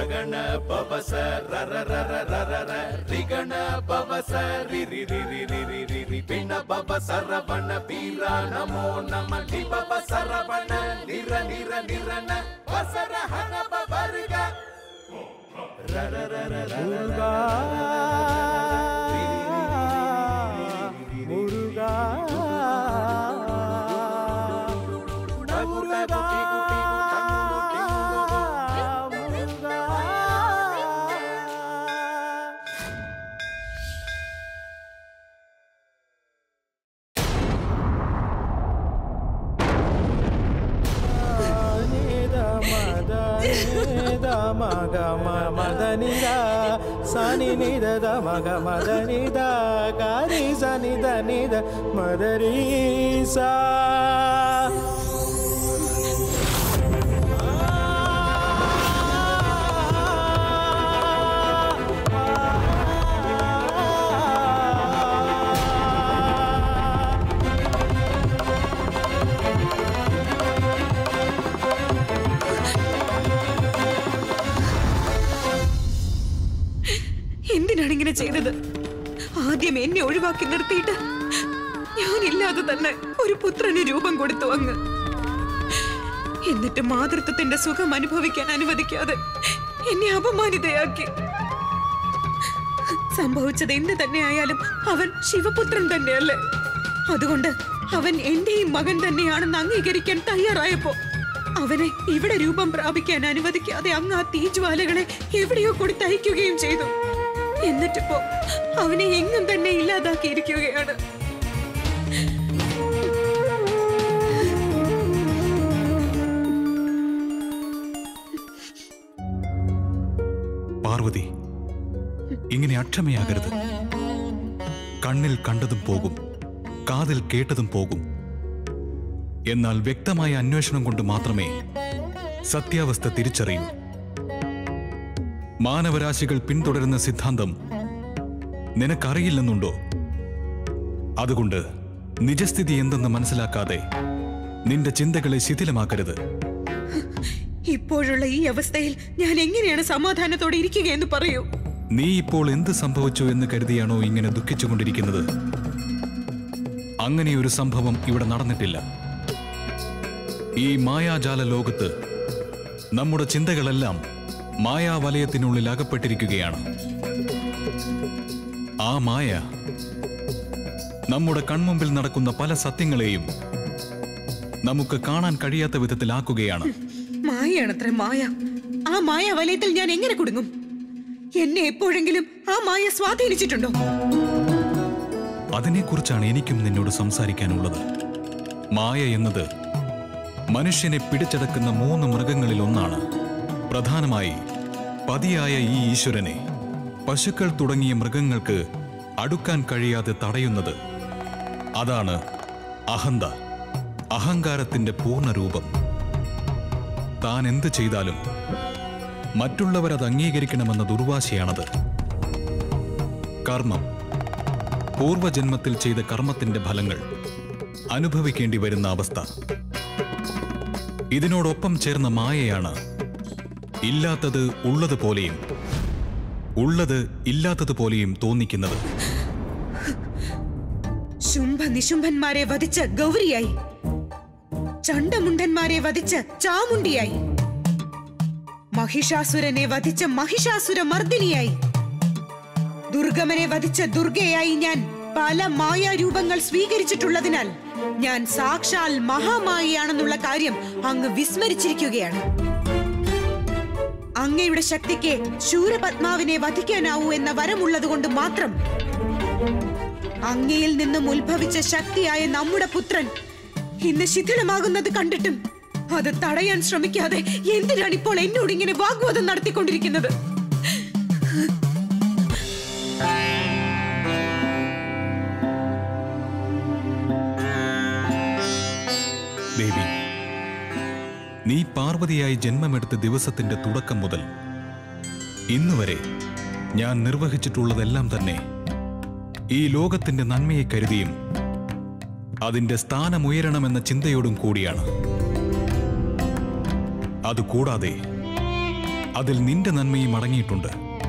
ರಗಣ ಪವಸ ರರ ರರ ರರ ರ ರಿಗಣ ಪವಸ ರಿ ರಿ ರಿ ರಿ ರಿ ರಿ ರಿ ರಿ ಪಿಣ ಪವ ಸರವಣ ಪೀರ ನಮೋ ನಮ ಲಿ ಪವ ಸರವಣ ನಿರ ನಿರ ನಿರನ ವಸರ ಹನ ಪವರ್ಗ ರರ ರರ ರರ முருகா முருகா முருகா முருகா నిద మద నిద మగ మ మద నిద సని నిద ద మగ మద నిద గారి సని ద నిద మదరి సా എന്തിനാണ് ഇങ്ങനെ ചെയ്തത് ആദ്യം എന്നെ ഒഴിവാക്കി നിർത്തിയിട്ട് ഞാനില്ലാതെ തന്നെ ഒരു പുത്രന് രൂപം കൊടുത്തു അങ്ങ് എന്നിട്ട് മാതൃത്വത്തിന്റെ സുഖം അനുഭവിക്കാൻ അനുവദിക്കാതെ എന്നെ അപമാനിതയാക്കി സംഭവിച്ചത് എന്ത് തന്നെയായാലും അവൻ ശിവപുത്രൻ തന്നെയല്ലേ അതുകൊണ്ട് അവൻ എന്റെയും മകൻ തന്നെയാണെന്ന് അംഗീകരിക്കാൻ തയ്യാറായപ്പോ അവനെ ഇവിടെ രൂപം പ്രാപിക്കാൻ അനുവദിക്കാതെ അങ്ങ് ആ തീജ്വാലകളെ എവിടെയോ കൊടുത്തയക്കുകയും ചെയ്തു എന്നിട്ടിപ്പോ അവനെ എങ്ങും തന്നെ ഇല്ലാതാക്കിയിരിക്കുകയാണ് പാർവതി ഇങ്ങനെ അക്ഷമയാകരുത് കണ്ണിൽ കണ്ടതും പോകും കാതിൽ കേട്ടതും പോകും എന്നാൽ വ്യക്തമായ അന്വേഷണം കൊണ്ട് മാത്രമേ സത്യാവസ്ഥ തിരിച്ചറിയൂ മാനവരാശികൾ പിന്തുടരുന്ന സിദ്ധാന്തം നിനക്കറിയില്ലെന്നുണ്ടോ അതുകൊണ്ട് നിജസ്ഥിതി എന്തെന്ന് മനസ്സിലാക്കാതെ നിന്റെ ചിന്തകളെ ശിഥിലമാക്കരുത് ഇപ്പോഴുള്ള ഈ അവസ്ഥയിൽ ഞാൻ എങ്ങനെയാണ് സമാധാനത്തോടെ ഇരിക്കുകയെന്ന് പറയൂ നീ ഇപ്പോൾ എന്ത് സംഭവിച്ചു എന്ന് കരുതിയാണോ ഇങ്ങനെ ദുഃഖിച്ചുകൊണ്ടിരിക്കുന്നത് അങ്ങനെ ഒരു സംഭവം ഇവിടെ നടന്നിട്ടില്ല ഈ മായാജാല ലോകത്ത് നമ്മുടെ ചിന്തകളെല്ലാം മായാവലയത്തിനുള്ളിൽ അകപ്പെട്ടിരിക്കുകയാണ് ആ മായ നമ്മുടെ കൺമുമ്പിൽ നടക്കുന്ന പല സത്യങ്ങളെയും നമുക്ക് കാണാൻ കഴിയാത്ത വിധത്തിലാക്കുകയാണ് മായയാണത്ര മായ ആ മായ വലയത്തിൽ ഞാൻ എങ്ങനെ കുടുങ്ങും എന്നെ എപ്പോഴെങ്കിലും ആ മായ സ്വാധീനിച്ചിട്ടുണ്ടോ അതിനെക്കുറിച്ചാണ് എനിക്കും നിന്നോട് സംസാരിക്കാനുള്ളത് മായ എന്നത് മനുഷ്യനെ പിടിച്ചടക്കുന്ന മൂന്ന് മൃഗങ്ങളിൽ ഒന്നാണ് പ്രധാനമായി പതിയായ ഈ ഈശ്വരനെ പശുക്കൾ തുടങ്ങിയ മൃഗങ്ങൾക്ക് അടുക്കാൻ കഴിയാതെ തടയുന്നത് അതാണ് അഹന്ത അഹങ്കാരത്തിന്റെ പൂർണ്ണരൂപം താൻ എന്ത് ചെയ്താലും മറ്റുള്ളവരത് അംഗീകരിക്കണമെന്ന ദുർവാശയാണത് കർമ്മം പൂർവജന്മത്തിൽ ചെയ്ത കർമ്മത്തിന്റെ ഫലങ്ങൾ അനുഭവിക്കേണ്ടി വരുന്ന അവസ്ഥ ഇതിനോടൊപ്പം ചേർന്ന മായയാണ് ഇല്ലാത്തത് ഉള്ളതുപോലെയും ഉള്ളത് ഇല്ലാത്തതുപോലെയും തോന്നിക്കുന്നത് ശുംഭ നിശുംഭന്മാരെ വധിച്ച ഗൗരിയായി ചണ്ടമുണ്ടന്മാരെ വധിച്ച ചാമുണ്ടിയായി മഹിഷാസുരനെ വധിച്ച മഹിഷാസുര മർദിനിയായി ദുർഗമനെ വധിച്ച ദുർഗയായി ഞാൻ പല മായാരൂപങ്ങൾ സ്വീകരിച്ചിട്ടുള്ളതിനാൽ ഞാൻ സാക്ഷാൽ മഹാമായയാണെന്നുള്ള കാര്യം അങ്ങ് വിസ്മരിച്ചിരിക്കുകയാണ് അങ്ങയുടെ ശക്തിക്ക് ശൂരപത്മാവിനെ വധിക്കാനാവൂ എന്ന വരമുള്ളതുകൊണ്ട് മാത്രം അങ്ങയിൽ നിന്നും ഉത്ഭവിച്ച ശക്തിയായ നമ്മുടെ പുത്രൻ ഇന്ന് ശിഥിലമാകുന്നത് കണ്ടിട്ടും അത് തടയാൻ ശ്രമിക്കാതെ എന്തിനാണ് ഇപ്പോൾ എന്നോട് ഇങ്ങനെ വാഗ്വാദം നടത്തിക്കൊണ്ടിരിക്കുന്നത് ദേവി നീ പാർവതിയായി ജന്മമെടുത്ത ദിവസത്തിന്റെ തുടക്കം മുതൽ ഇന്നുവരെ ഞാൻ നിർവഹിച്ചിട്ടുള്ളതെല്ലാം തന്നെ ഈ ലോകത്തിന്റെ നന്മയെ കരുതിയും അതിന്റെ സ്ഥാനമുയരണമെന്ന ചിന്തയോടും കൂടിയാണ് അതുകൂടാതെ അതിൽ നിന്റെ നന്മയും അടങ്ങിയിട്ടുണ്ട്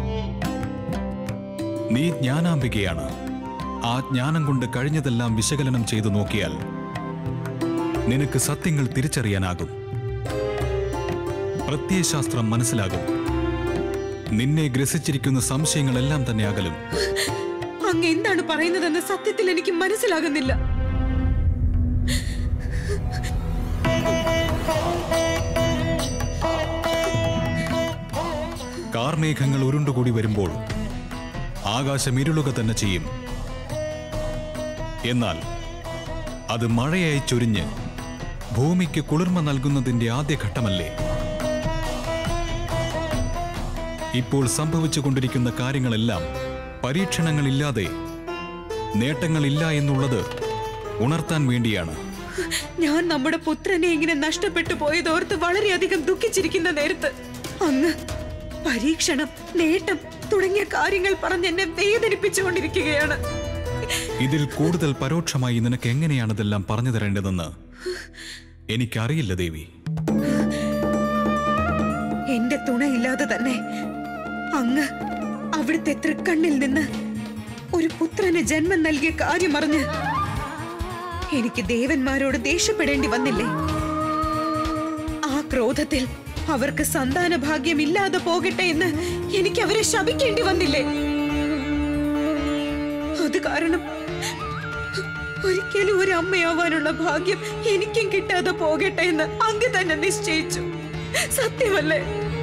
നീ ജ്ഞാനാംബികയാണ് ആ ജ്ഞാനം കൊണ്ട് കഴിഞ്ഞതെല്ലാം വിശകലനം ചെയ്തു നോക്കിയാൽ നിനക്ക് സത്യങ്ങൾ തിരിച്ചറിയാനാകും പ്രത്യയശാസ്ത്രം മനസ്സിലാകും നിന്നെ ഗ്രസിച്ചിരിക്കുന്ന സംശയങ്ങളെല്ലാം തന്നെ അകലും അങ്ങ് എന്താണ് പറയുന്നതെന്ന് സത്യത്തിൽ എനിക്ക് മനസ്സിലാകുന്നില്ല കാർമേഘങ്ങൾ ഉരുണ്ടുകൂടി വരുമ്പോൾ ആകാശം ഇരുളുക തന്നെ ചെയ്യും എന്നാൽ അത് മഴയായി ചൊരിഞ്ഞ് ഭൂമിക്ക് കുളിർമ നൽകുന്നതിന്റെ ആദ്യ ഘട്ടമല്ലേ ഇപ്പോൾ സംഭവിച്ചുകൊണ്ടിരിക്കുന്ന കാര്യങ്ങളെല്ലാം പരീക്ഷണങ്ങളില്ലാതെ നേട്ടങ്ങളില്ല എന്നുള്ളത് ഉണർത്താൻ വേണ്ടിയാണ് ഞാൻ നമ്മുടെ പുത്രനെ ഇങ്ങനെ നഷ്ടപ്പെട്ടു പോയതോർത്ത് വളരെയധികം ദുഃഖിച്ചിരിക്കുന്ന നേരത്ത് അങ്ങ് പരീക്ഷണം നേട്ടം തുടങ്ങിയ കാര്യങ്ങൾ പറഞ്ഞ് എന്നെ വേദനിപ്പിച്ചുകൊണ്ടിരിക്കുകയാണ് ഇതിൽ കൂടുതൽ പരോക്ഷമായി നിനക്ക് എങ്ങനെയാണ് ഇതെല്ലാം പറഞ്ഞു തരേണ്ടതെന്ന് എനിക്കറിയില്ല ദേവി എന്റെ തുണയില്ലാതെ തന്നെ അങ്ങ് അവിടുത്തെ തൃക്കണ്ണിൽ നിന്ന് ഒരു പുത്രന് ജന്മം നൽകിയ കാര്യമറിഞ്ഞ് എനിക്ക് ദേവന്മാരോട് ദേഷ്യപ്പെടേണ്ടി വന്നില്ലേ ആ ക്രോധത്തിൽ അവർക്ക് സന്താന ഭാഗ്യം ഇല്ലാതെ പോകട്ടെ എന്ന് എനിക്ക് അവരെ ശപിക്കേണ്ടി വന്നില്ലേ അത് കാരണം ഒരിക്കലും ഒരു അമ്മയാവാനുള്ള ഭാഗ്യം എനിക്കും കിട്ടാതെ പോകട്ടെ എന്ന് അങ്ങ് തന്നെ നിശ്ചയിച്ചു സത്യമല്ലേ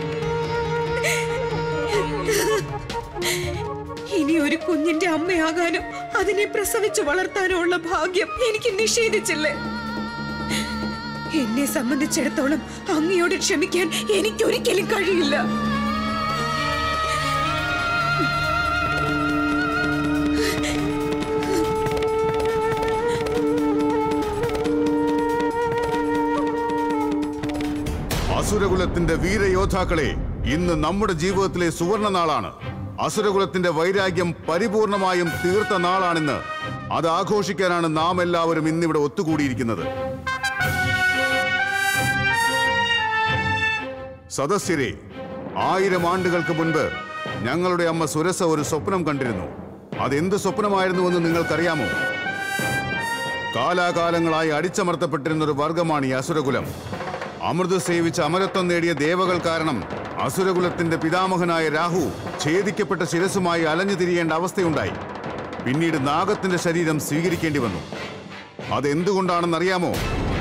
ഇനി ഒരു കുഞ്ഞിന്റെ അമ്മയാകാനും അതിനെ പ്രസവിച്ചു വളർത്താനും ഉള്ള ഭാഗ്യം എനിക്ക് നിഷേധിച്ചില്ലേ എന്നെ സംബന്ധിച്ചിടത്തോളം അങ്ങയോട് ക്ഷമിക്കാൻ എനിക്കൊരിക്കലും കഴിയില്ല അസുരകുലത്തിന്റെ വീരയോദ്ധാക്കളെ ഇന്ന് നമ്മുടെ ജീവിതത്തിലെ സുവർണ നാളാണ് അസുരകുലത്തിന്റെ വൈരാഗ്യം പരിപൂർണമായും തീർത്ത നാളാണിന്ന് അത് ആഘോഷിക്കാനാണ് നാം എല്ലാവരും ഇന്നിവിടെ ഒത്തുകൂടിയിരിക്കുന്നത് സദസ്യരെ ആയിരം ആണ്ടുകൾക്ക് മുൻപ് ഞങ്ങളുടെ അമ്മ സുരസ ഒരു സ്വപ്നം കണ്ടിരുന്നു അതെന്ത് സ്വപ്നമായിരുന്നുവെന്ന് നിങ്ങൾക്കറിയാമോ കാലാകാലങ്ങളായി അടിച്ചമർത്തപ്പെട്ടിരുന്ന ഒരു വർഗമാണ് ഈ അസുരകുലം അമൃത് സേവിച്ച് അമരത്വം നേടിയ ദേവകൾ കാരണം അസുരകുലത്തിന്റെ പിതാമഹനായ രാഹു ഛേദിക്കപ്പെട്ട ശിരസുമായി അലഞ്ഞു തിരിയേണ്ട അവസ്ഥയുണ്ടായി പിന്നീട് നാഗത്തിന്റെ ശരീരം സ്വീകരിക്കേണ്ടി വന്നു അതെന്തുകൊണ്ടാണെന്നറിയാമോ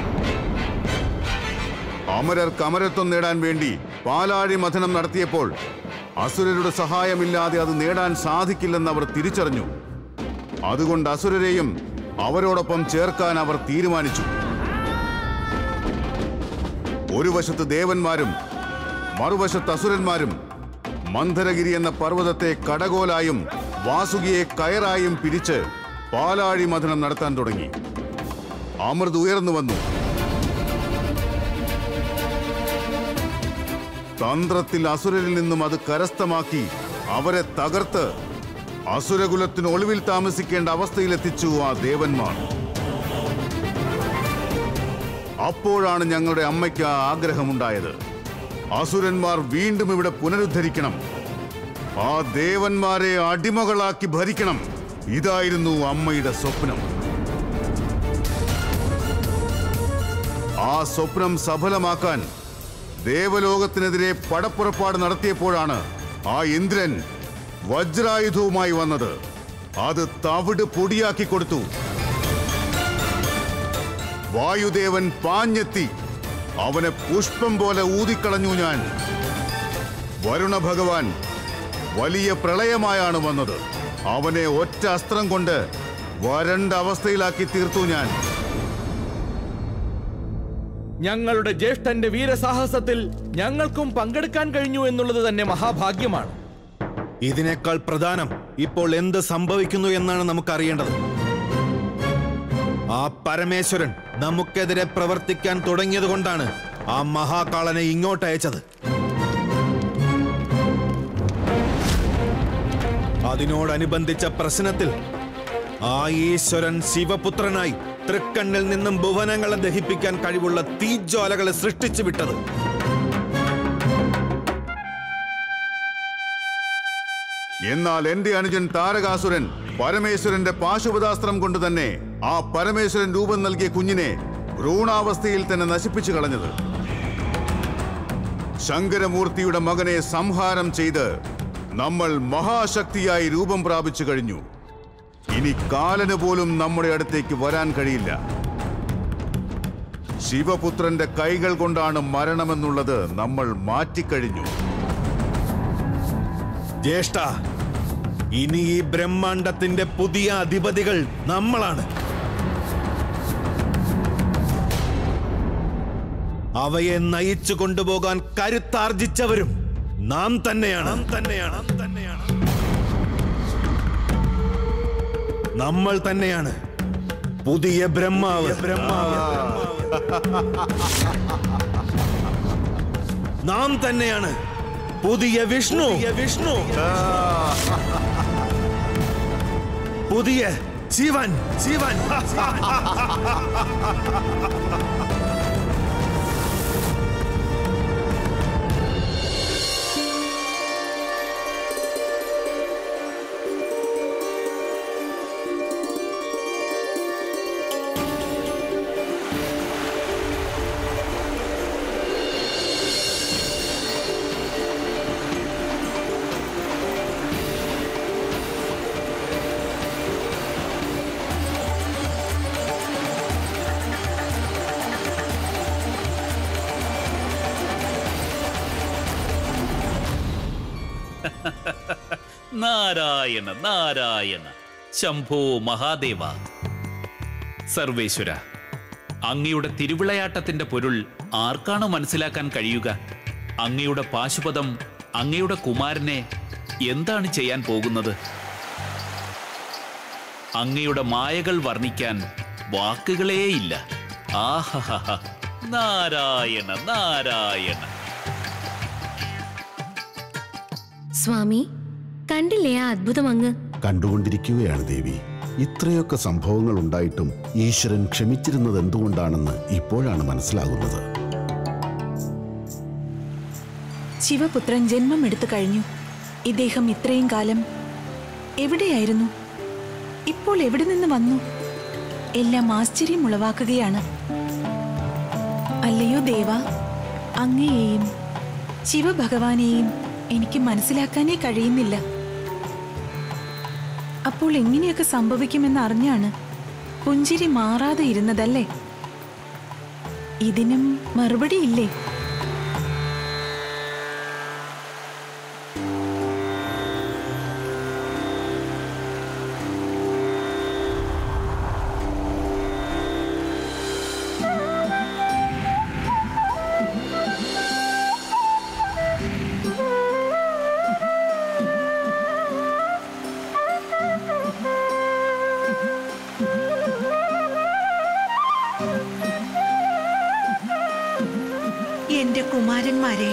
അമരർക്ക് അമരത്വം നേടാൻ വേണ്ടി പാലാഴി മഥനം നടത്തിയപ്പോൾ അസുരരുടെ സഹായമില്ലാതെ അത് നേടാൻ സാധിക്കില്ലെന്ന് അവർ തിരിച്ചറിഞ്ഞു അതുകൊണ്ട് അസുരരെയും അവരോടൊപ്പം ചേർക്കാൻ അവർ തീരുമാനിച്ചു ഒരു വശത്ത് ദേവന്മാരും മറുവശത്ത് അസുരന്മാരും മന്ധരഗിരി എന്ന പർവ്വതത്തെ കടകോലായും വാസുകിയെ കയറായും പിരിച്ച് പാലാഴി മഥനം നടത്താൻ തുടങ്ങി അമൃത് ഉയർന്നു വന്നു തന്ത്രത്തിൽ അസുരരിൽ നിന്നും അത് കരസ്ഥമാക്കി അവരെ തകർത്ത് അസുരകുലത്തിന് ഒളിവിൽ താമസിക്കേണ്ട അവസ്ഥയിലെത്തിച്ചു ആ ദേവന്മാർ അപ്പോഴാണ് ഞങ്ങളുടെ അമ്മയ്ക്ക് ആ ആഗ്രഹമുണ്ടായത് അസുരന്മാർ വീണ്ടും ഇവിടെ പുനരുദ്ധരിക്കണം ആ ദേവന്മാരെ അടിമകളാക്കി ഭരിക്കണം ഇതായിരുന്നു അമ്മയുടെ സ്വപ്നം ആ സ്വപ്നം സഫലമാക്കാൻ ദേവലോകത്തിനെതിരെ പടപ്പുറപ്പാട് നടത്തിയപ്പോഴാണ് ആ ഇന്ദ്രൻ വജ്രായുധവുമായി വന്നത് അത് തവിട് പൊടിയാക്കി കൊടുത്തു വായുദേവൻ പാഞ്ഞെത്തി അവനെ പുഷ്പം പോലെ ഊതിക്കളഞ്ഞു ഞാൻ വരുണ ഭഗവാൻ വലിയ പ്രളയമായാണ് വന്നത് അവനെ ഒറ്റ അസ്ത്രം കൊണ്ട് വരണ്ട അവസ്ഥയിലാക്കി തീർത്തു ഞാൻ ഞങ്ങളുടെ ജ്യേഷ്ഠന്റെ വീരസാഹസത്തിൽ ഞങ്ങൾക്കും പങ്കെടുക്കാൻ കഴിഞ്ഞു എന്നുള്ളത് തന്നെ മഹാഭാഗ്യമാണ് ഇതിനേക്കാൾ പ്രധാനം ഇപ്പോൾ എന്ത് സംഭവിക്കുന്നു എന്നാണ് നമുക്കറിയേണ്ടത് ആ പരമേശ്വരൻ നമുക്കെതിരെ പ്രവർത്തിക്കാൻ തുടങ്ങിയത് കൊണ്ടാണ് ആ മഹാകാളനെ ഇങ്ങോട്ട് അയച്ചത് അതിനോടനുബന്ധിച്ച പ്രശ്നത്തിൽ ആ ഈശ്വരൻ ശിവപുത്രനായി തൃക്കണ്ണിൽ നിന്നും ഭുവനങ്ങളെ ദഹിപ്പിക്കാൻ കഴിവുള്ള തീജ്വാലകളെ സൃഷ്ടിച്ചു വിട്ടത് എന്നാൽ എന്റെ അനുജൻ താരകാസുരൻ പരമേശ്വരന്റെ പാശുപതാസ്ത്രം കൊണ്ട് തന്നെ ആ പരമേശ്വരൻ രൂപം നൽകിയ കുഞ്ഞിനെ ഭ്രൂണാവസ്ഥയിൽ തന്നെ നശിപ്പിച്ചു കളഞ്ഞത് ശങ്കരമൂർത്തിയുടെ മകനെ സംഹാരം ചെയ്ത് നമ്മൾ മഹാശക്തിയായി രൂപം പ്രാപിച്ചു കഴിഞ്ഞു ഇനി കാലന് പോലും നമ്മുടെ അടുത്തേക്ക് വരാൻ കഴിയില്ല ശിവപുത്രന്റെ കൈകൾ കൊണ്ടാണ് മരണമെന്നുള്ളത് നമ്മൾ മാറ്റിക്കഴിഞ്ഞു ജ്യേഷ്ഠ ഇനി ഈ ബ്രഹ്മാണ്ടത്തിന്റെ പുതിയ അധിപതികൾ നമ്മളാണ് അവയെ നയിച്ചു കൊണ്ടുപോകാൻ കരുത്താർജിച്ചവരും നാം തന്നെയാണ് നാം തന്നെയാണ് നാം തന്നെയാണ് നമ്മൾ തന്നെയാണ് പുതിയ ബ്രഹ്മാവ് ബ്രഹ്മാവ് നാം തന്നെയാണ് പുതിയ വിഷ്ണു വിഷ്ണു പുതിയ ശിവൻ ശിവൻ നാരായണ നാരായണ ശംഭോ മഹാദേവ സർവേശ്വര അങ്ങയുടെ തിരുവിളയാട്ടത്തിന്റെ പൊരുൾ ആർക്കാണ് മനസ്സിലാക്കാൻ കഴിയുക അങ്ങയുടെ പാശുപതം അങ്ങയുടെ കുമാരനെ എന്താണ് ചെയ്യാൻ പോകുന്നത് അങ്ങയുടെ മായകൾ വർണ്ണിക്കാൻ വാക്കുകളേയില്ല ആഹഹ നാരായണ നാരായണ സ്വാമി കണ്ടില്ലേ ആ അത്ഭുതം അങ്ങ് കണ്ടുകൊണ്ടിരിക്കുകയാണ് ദേവി ഇത്രയൊക്കെ സംഭവങ്ങൾ ഉണ്ടായിട്ടും ഈശ്വരൻ ക്ഷമിച്ചിരുന്നത് എന്തുകൊണ്ടാണെന്ന് ഇപ്പോഴാണ് മനസ്സിലാകുന്നത് ശിവപുത്രൻ ജന്മം എടുത്തു കഴിഞ്ഞു ഇദ്ദേഹം ഇത്രയും കാലം എവിടെയായിരുന്നു ഇപ്പോൾ എവിടെ നിന്ന് വന്നു എല്ലാം ആശ്ചര്യം ഉളവാക്കുകയാണ് അല്ലയോ ദേവ അങ്ങയെയും ശിവഭഗവാനെയും എനിക്ക് മനസ്സിലാക്കാനേ കഴിയുന്നില്ല അപ്പോൾ എങ്ങനെയൊക്കെ സംഭവിക്കുമെന്ന് അറിഞ്ഞാണ് പുഞ്ചിരി മാറാതെ ഇരുന്നതല്ലേ ഇതിനും മറുപടിയില്ലേ എന്റെ കുമാരന്മാരെ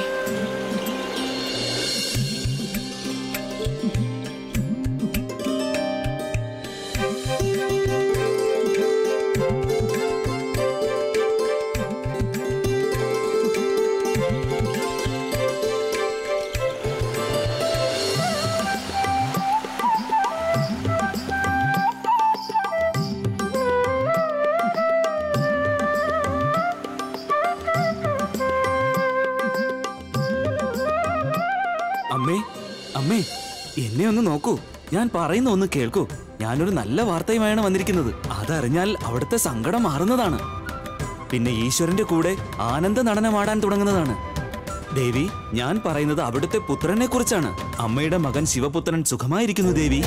അമ്മേ അമ്മേ എന്നെ ഒന്ന് നോക്കൂ ഞാൻ പറയുന്ന ഒന്ന് കേൾക്കൂ ഞാനൊരു നല്ല വാർത്തയുമായാണ് വന്നിരിക്കുന്നത് അതറിഞ്ഞാൽ അവിടുത്തെ സങ്കടം മാറുന്നതാണ് പിന്നെ ഈശ്വരന്റെ കൂടെ ആനന്ദ നടനമാടാൻ തുടങ്ങുന്നതാണ് ദേവി ഞാൻ പറയുന്നത് അവിടുത്തെ പുത്രനെ കുറിച്ചാണ് അമ്മയുടെ മകൻ ശിവപുത്രൻ സുഖമായിരിക്കുന്നു ദേവി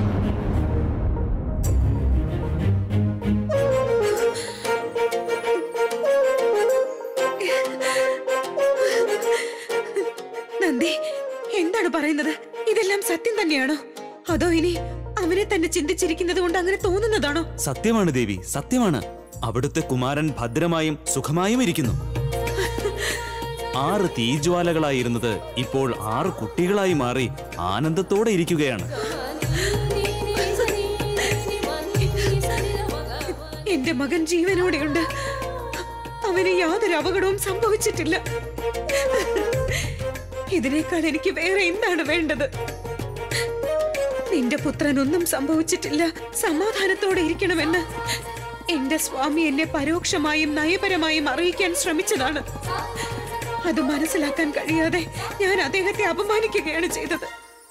നന്ദി എന്താണ് പറയുന്നത് ഇതെല്ലാം സത്യം തന്നെയാണോ അതോ ഇനി അവനെ തന്നെ ചിന്തിച്ചിരിക്കുന്നത് കൊണ്ട് അങ്ങനെ തോന്നുന്നതാണോ സത്യമാണ് ദേവി സത്യമാണ് അവിടുത്തെ കുമാരൻ ഭദ്രമായും സുഖമായും ഇരിക്കുന്നു ആറ് തീജ്വാലകളായിരുന്നത് ഇപ്പോൾ ആറ് കുട്ടികളായി മാറി ആനന്ദത്തോടെ ഇരിക്കുകയാണ് എന്റെ മകൻ ജീവനോടെയുണ്ട് അവന് യാതൊരു അപകടവും സംഭവിച്ചിട്ടില്ല ഇതിനേക്കാൾ എനിക്ക് വേറെ എന്താണ് വേണ്ടത് എന്റെ പുത്രൻ ഒന്നും സംഭവിച്ചിട്ടില്ല സമാധാനത്തോടെ ഇരിക്കണമെന്ന് എന്റെ സ്വാമി എന്നെ പരോക്ഷമായും നയപരമായും അറിയിക്കാൻ ശ്രമിച്ചതാണ് അത് മനസ്സിലാക്കാൻ കഴിയാതെ ഞാൻ അദ്ദേഹത്തെ അപമാനിക്കുകയാണ് ചെയ്തത്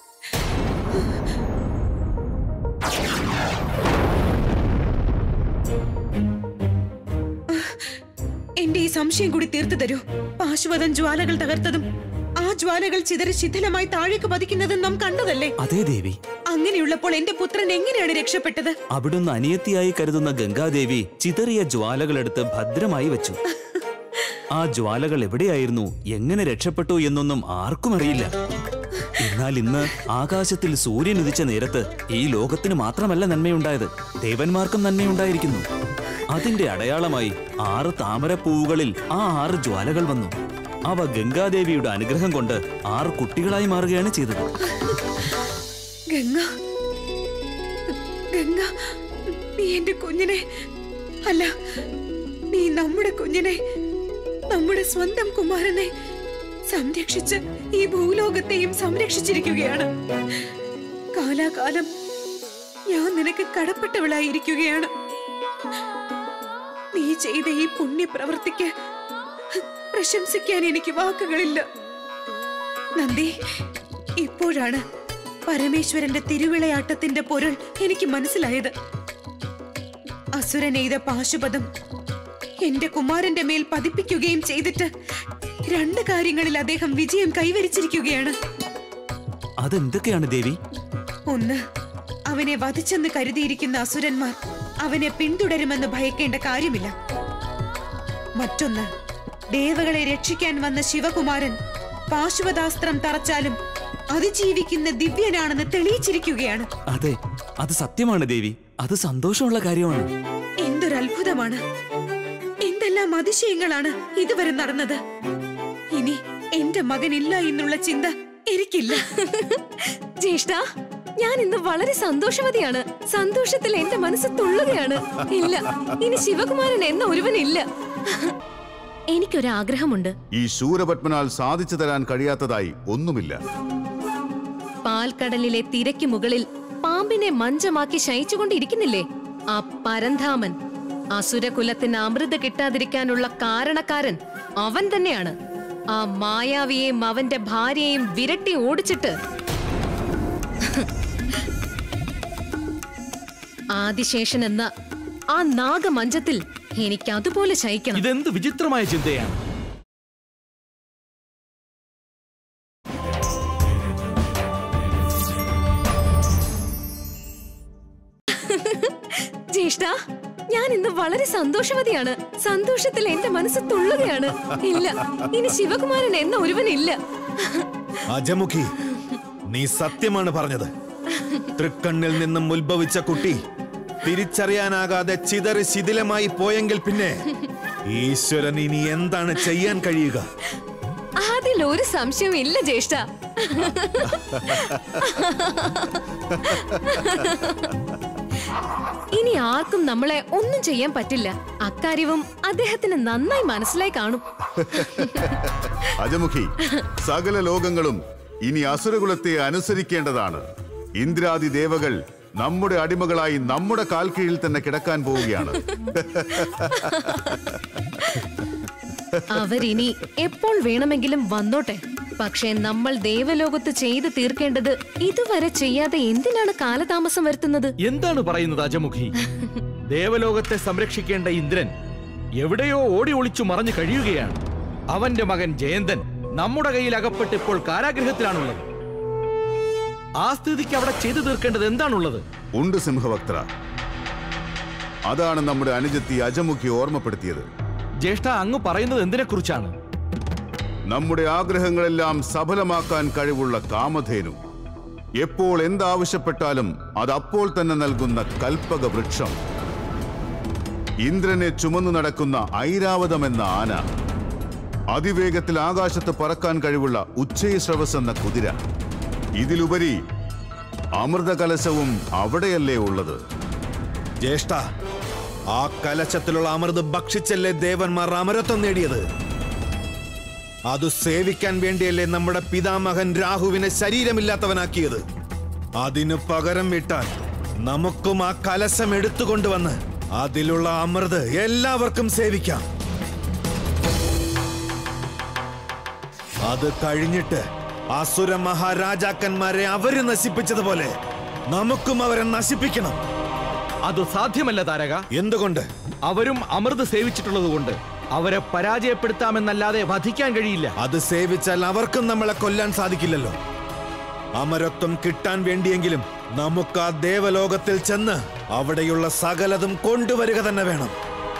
എന്റെ ഈ സംശയം കൂടി തീർത്തു തരൂ പാശുപതം ജ്വാലകൾ തകർത്തതും ആ ജ്വാലകൾ ചിതറി ശിഥിലമായി താഴേക്ക് പതിക്കുന്നതും നാം കണ്ടതല്ലേ അതേ ദേവി അങ്ങനെയുള്ളപ്പോൾ എന്റെ പുത്രൻ എങ്ങനെയാണ് രക്ഷപ്പെട്ടത് അവിടുന്ന് അനിയത്തിയായി കരുതുന്ന ഗംഗാദേവി ചിതറിയ ജ്വാലകളെടുത്ത് ഭദ്രമായി വെച്ചു ആ ജ്വാലകൾ എവിടെയായിരുന്നു എങ്ങനെ രക്ഷപ്പെട്ടു എന്നൊന്നും ആർക്കും അറിയില്ല എന്നാൽ ഇന്ന് ആകാശത്തിൽ സൂര്യൻ ഉദിച്ച നേരത്ത് ഈ ലോകത്തിന് മാത്രമല്ല നന്മയുണ്ടായത് ദേവന്മാർക്കും നന്മയുണ്ടായിരിക്കുന്നു അതിന്റെ അടയാളമായി ആറ് താമരപ്പൂവുകളിൽ ആ ആറ് ജ്വാലകൾ വന്നു അവ ഗംഗാദേവിയുടെ അനുഗ്രഹം കൊണ്ട് ആറ് കുട്ടികളായി മാറുകയാണ് ചെയ്തത് ഗംഗ ഗംഗ നീ എന്റെ കുഞ്ഞിനെ അല്ല നീ നമ്മുടെ കുഞ്ഞിനെ നമ്മുടെ സ്വന്തം കുമാരനെ സംരക്ഷിച്ച് ഈ ഭൂലോകത്തെയും സംരക്ഷിച്ചിരിക്കുകയാണ് കാലാകാലം ഞാൻ നിനക്ക് കടപ്പെട്ടവളായിരിക്കുകയാണ് നീ ചെയ്ത ഈ പുണ്യപ്രവൃത്തിക്ക് പ്രശംസിക്കാൻ എനിക്ക് വാക്കുകളില്ല നന്ദി ഇപ്പോഴാണ് പരമേശ്വരന്റെ തിരുവിളയാട്ടത്തിന്റെ പൊരുൾ എനിക്ക് മനസ്സിലായത് അസുരനെയ്ത പാശുപതം എന്റെ കുമാരന്റെ മേൽ പതിപ്പിക്കുകയും ചെയ്തിട്ട് രണ്ട് കാര്യങ്ങളിൽ അദ്ദേഹം വിജയം കൈവരിച്ചിരിക്കുകയാണ് അതെന്തൊക്കെയാണ് ദേവി ഒന്ന് അവനെ വധിച്ചെന്ന് കരുതിയിരിക്കുന്ന അസുരന്മാർ അവനെ പിന്തുടരുമെന്ന് ഭയക്കേണ്ട കാര്യമില്ല മറ്റൊന്ന് ദേവകളെ രക്ഷിക്കാൻ വന്ന ശിവകുമാരൻ പാശുപതാസ്ത്രം തറച്ചാലും അതിജീവിക്കുന്ന ദിവ്യനാണെന്ന് തെളിയിച്ചിരിക്കുകയാണ് അതെ അത് സത്യമാണ് ദേവി അത് സന്തോഷമുള്ള കാര്യമാണ് എന്തൊരു അത്ഭുതമാണ് എന്തെല്ലാം അതിശയങ്ങളാണ് ഇതുവരെ നടന്നത് ഇനി എന്റെ മകനില്ല എന്നുള്ള ചിന്ത എനിക്കില്ല ജ്യേഷ്ഠ ഞാൻ ഇന്ന് വളരെ സന്തോഷവതിയാണ് സന്തോഷത്തിൽ എന്റെ മനസ്സ് തുള്ളുകയാണ് ഇല്ല ഇനി ശിവകുമാരൻ എന്ന ഒരുവനില്ല എനിക്കൊരാഗ്രഹമുണ്ട് ഈ ശൂരപത്മനാൽ സാധിച്ചു തരാൻ കഴിയാത്തതായി ഒന്നുമില്ല പാൽക്കടലിലെ തിരക്ക് മുകളിൽ പാമ്പിനെ മഞ്ചമാക്കി ശയിച്ചുകൊണ്ടിരിക്കുന്നില്ലേ ആ പരന്ധാമൻ അസുരകുലത്തിന് അമൃത കിട്ടാതിരിക്കാനുള്ള കാരണക്കാരൻ അവൻ തന്നെയാണ് ആ മായാവിയെയും അവന്റെ ഭാര്യയെയും വിരട്ടി ഓടിച്ചിട്ട് ആദിശേഷൻ എന്ന ആ നാഗമഞ്ചത്തിൽ എനിക്ക് അതുപോലെ ശയിക്കണം ഇതെന്ത് വിചിത്രമായ ചിന്തയാണ് ജ്യേഷ്ഠ ഞാൻ ഇന്ന് വളരെ സന്തോഷവതിയാണ് സന്തോഷത്തിൽ എന്റെ മനസ്സ് തുള്ളുകയാണ് ഇല്ല ഇനി ശിവകുമാരൻ എന്ന ഒരുവനില്ല അജമുഖി നീ സത്യമാണ് പറഞ്ഞത് തൃക്കണ്ണിൽ നിന്നും ഉത്ഭവിച്ച കുട്ടി തിരിച്ചറിയാനാകാതെ ചിതറി ശിഥിലമായി പോയെങ്കിൽ പിന്നെ ഈശ്വരൻ ഇനി എന്താണ് ചെയ്യാൻ കഴിയുക അതിൽ ഒരു സംശയവും ഇല്ല ജ്യേഷ്ഠ ഇനി ആർക്കും നമ്മളെ ഒന്നും ചെയ്യാൻ പറ്റില്ല അക്കാര്യവും അദ്ദേഹത്തിന് നന്നായി മനസ്സിലായി കാണും അജമുഖി സകല ലോകങ്ങളും ഇനി അസുരകുലത്തെ അനുസരിക്കേണ്ടതാണ് ഇന്ദ്രാദി ദേവകൾ നമ്മുടെ അടിമകളായി നമ്മുടെ കാൽ കീഴിൽ തന്നെ കിടക്കാൻ പോവുകയാണ് അവരിനി എപ്പോൾ വേണമെങ്കിലും വന്നോട്ടെ പക്ഷേ നമ്മൾ ദേവലോകത്ത് ചെയ്തു തീർക്കേണ്ടത് ഇതുവരെ ചെയ്യാതെ എന്തിനാണ് കാലതാമസം വരുത്തുന്നത് എന്താണ് പറയുന്നത് അജമുഖി ദേവലോകത്തെ സംരക്ഷിക്കേണ്ട ഇന്ദ്രൻ എവിടെയോ ഓടി ഒളിച്ചു മറഞ്ഞു കഴിയുകയാണ് അവന്റെ മകൻ ജയന്തൻ നമ്മുടെ കയ്യിൽ അകപ്പെട്ട് ഇപ്പോൾ കാരാഗ്രഹത്തിലാണുള്ളത് ആ സ്ഥിതിക്ക് അവിടെ ചെയ്തു തീർക്കേണ്ടത് എന്താണുള്ളത് ഉണ്ട് സിംഹവക്ത്ര അതാണ് നമ്മുടെ അനുജത്തി അജമുഖി ഓർമ്മപ്പെടുത്തിയത് ജ്യേഷ്ഠ അങ്ങ് പറയുന്നത് എന്തിനെ കുറിച്ചാണ് നമ്മുടെ ആഗ്രഹങ്ങളെല്ലാം സഫലമാക്കാൻ കഴിവുള്ള കാമധേനു എപ്പോൾ എന്താവശ്യപ്പെട്ടാലും അത് അപ്പോൾ തന്നെ നൽകുന്ന കൽപ്പക വൃക്ഷം ഇന്ദ്രനെ ചുമന്നു നടക്കുന്ന ഐരാവതം എന്ന ആന അതിവേഗത്തിൽ ആകാശത്ത് പറക്കാൻ കഴിവുള്ള ഉച്ചൈശ്രവസ് എന്ന കുതിര ഇതിലുപരി അമൃതകലശവും അവിടെയല്ലേ ഉള്ളത് ജ്യേഷ്ഠ ആ കലശത്തിലുള്ള അമൃത് ഭക്ഷിച്ചല്ലേ ദേവന്മാർ അമരത്വം നേടിയത് അത് സേവിക്കാൻ വേണ്ടിയല്ലേ നമ്മുടെ പിതാമഹൻ രാഹുവിനെ ശരീരമില്ലാത്തവനാക്കിയത് അതിനു പകരം വിട്ടാൽ നമുക്കും ആ കലശം എടുത്തുകൊണ്ടുവന്ന് അതിലുള്ള അമൃത് എല്ലാവർക്കും സേവിക്കാം അത് കഴിഞ്ഞിട്ട് അസുര മഹാരാജാക്കന്മാരെ അവര് നശിപ്പിച്ചതുപോലെ നമുക്കും അവരെ നശിപ്പിക്കണം അത് സാധ്യമല്ല താരക എന്തുകൊണ്ട് അവരും അമൃത് സേവിച്ചിട്ടുള്ളത് കൊണ്ട് അവരെ പരാജയപ്പെടുത്താമെന്നല്ലാതെ വധിക്കാൻ കഴിയില്ല അത് സേവിച്ചാൽ അവർക്കും നമ്മളെ കൊല്ലാൻ സാധിക്കില്ലല്ലോ അമരത്വം കിട്ടാൻ വേണ്ടിയെങ്കിലും നമുക്ക് ആ ദേവലോകത്തിൽ ചെന്ന് അവിടെയുള്ള സകലതും കൊണ്ടുവരിക തന്നെ വേണം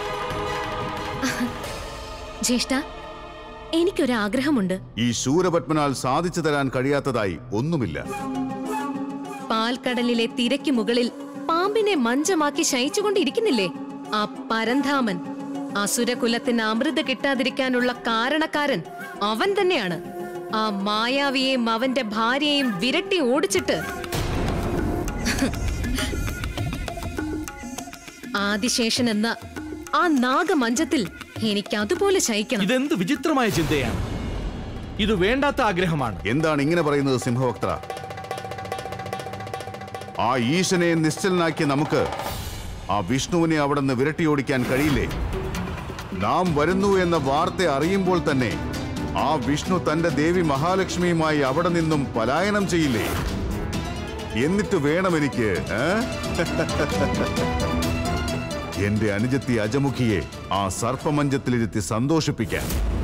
ജ്യേഷ്ഠ എനിക്കൊരാഗ്രഹമുണ്ട് ഈ ശൂരപത്മനാൽ സാധിച്ചു തരാൻ കഴിയാത്തതായി ഒന്നുമില്ല പാൽക്കടലിലെ തിരക്ക് മുകളിൽ പാമ്പിനെ മഞ്ചമാക്കി ശയിച്ചുകൊണ്ടിരിക്കുന്നില്ലേ ആ പരന്ധാമൻ അസുരകുലത്തിന് അമൃത് കിട്ടാതിരിക്കാനുള്ള കാരണക്കാരൻ അവൻ തന്നെയാണ് ആ മായാവിയെയും അവന്റെ ഭാര്യയെയും വിരട്ടി ഓടിച്ചിട്ട് ആദിശേഷൻ എന്ന ആ നാഗമഞ്ചത്തിൽ എനിക്ക് അതുപോലെ ശയിക്കണം ഇതെന്ത് വിചിത്രമായ ചിന്തയാണ് ഇത് വേണ്ടാത്ത ആഗ്രഹമാണ് എന്താണ് ഇങ്ങനെ പറയുന്നത് സിംഹവക്ത്ര ആ ഈശനെ നിശ്ചലനാക്കിയ നമുക്ക് ആ വിഷ്ണുവിനെ അവിടെ നിന്ന് വിരട്ടിയോടിക്കാൻ കഴിയില്ലേ നാം വരുന്നു എന്ന വാർത്ത അറിയുമ്പോൾ തന്നെ ആ വിഷ്ണു തന്റെ ദേവി മഹാലക്ഷ്മിയുമായി അവിടെ നിന്നും പലായനം ചെയ്യില്ലേ എന്നിട്ട് വേണം എനിക്ക് ഏ? എന്റെ അനുജത്തി അജമുഖിയെ ആ സർപ്പമഞ്ചത്തിലിരുത്തി സന്തോഷിപ്പിക്കാൻ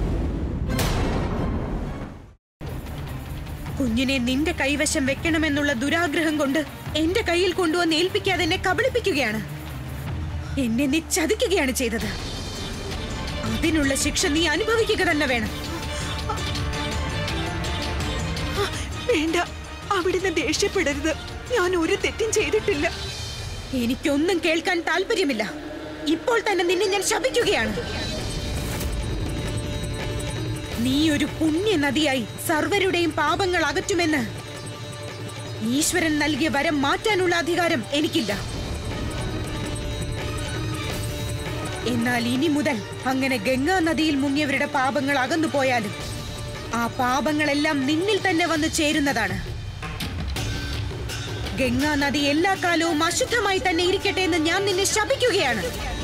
കുഞ്ഞിനെ നിന്റെ കൈവശം വെക്കണമെന്നുള്ള ദുരാഗ്രഹം കൊണ്ട് എന്റെ കയ്യിൽ കൊണ്ടുവന്ന് ഏൽപ്പിക്കാതെ എന്നെ കബളിപ്പിക്കുകയാണ് എന്നെ നീ ചതിക്കുകയാണ് ചെയ്തത് അതിനുള്ള ശിക്ഷ നീ അനുഭവിക്കുക തന്നെ വേണം വേണ്ട അവിടുന്ന് ദേഷ്യപ്പെടരുത് ഞാൻ ഒരു തെറ്റും ചെയ്തിട്ടില്ല എനിക്കൊന്നും കേൾക്കാൻ താല്പര്യമില്ല ഇപ്പോൾ തന്നെ നിന്നെ ഞാൻ ശപിക്കുകയാണ് നീ ഒരു പുണ്യ നദിയായി സർവരുടെയും പാപങ്ങൾ അകറ്റുമെന്ന് ഈശ്വരൻ നൽകിയ വരം മാറ്റാനുള്ള അധികാരം എനിക്കില്ല എന്നാൽ ഇനി മുതൽ അങ്ങനെ ഗംഗാ നദിയിൽ മുങ്ങിയവരുടെ പാപങ്ങൾ അകന്നു പോയാലും ആ പാപങ്ങളെല്ലാം നിന്നിൽ തന്നെ വന്ന് ചേരുന്നതാണ് ഗംഗാ നദി എല്ലാ കാലവും അശുദ്ധമായി തന്നെ ഇരിക്കട്ടെ എന്ന് ഞാൻ നിന്നെ ശപിക്കുകയാണ്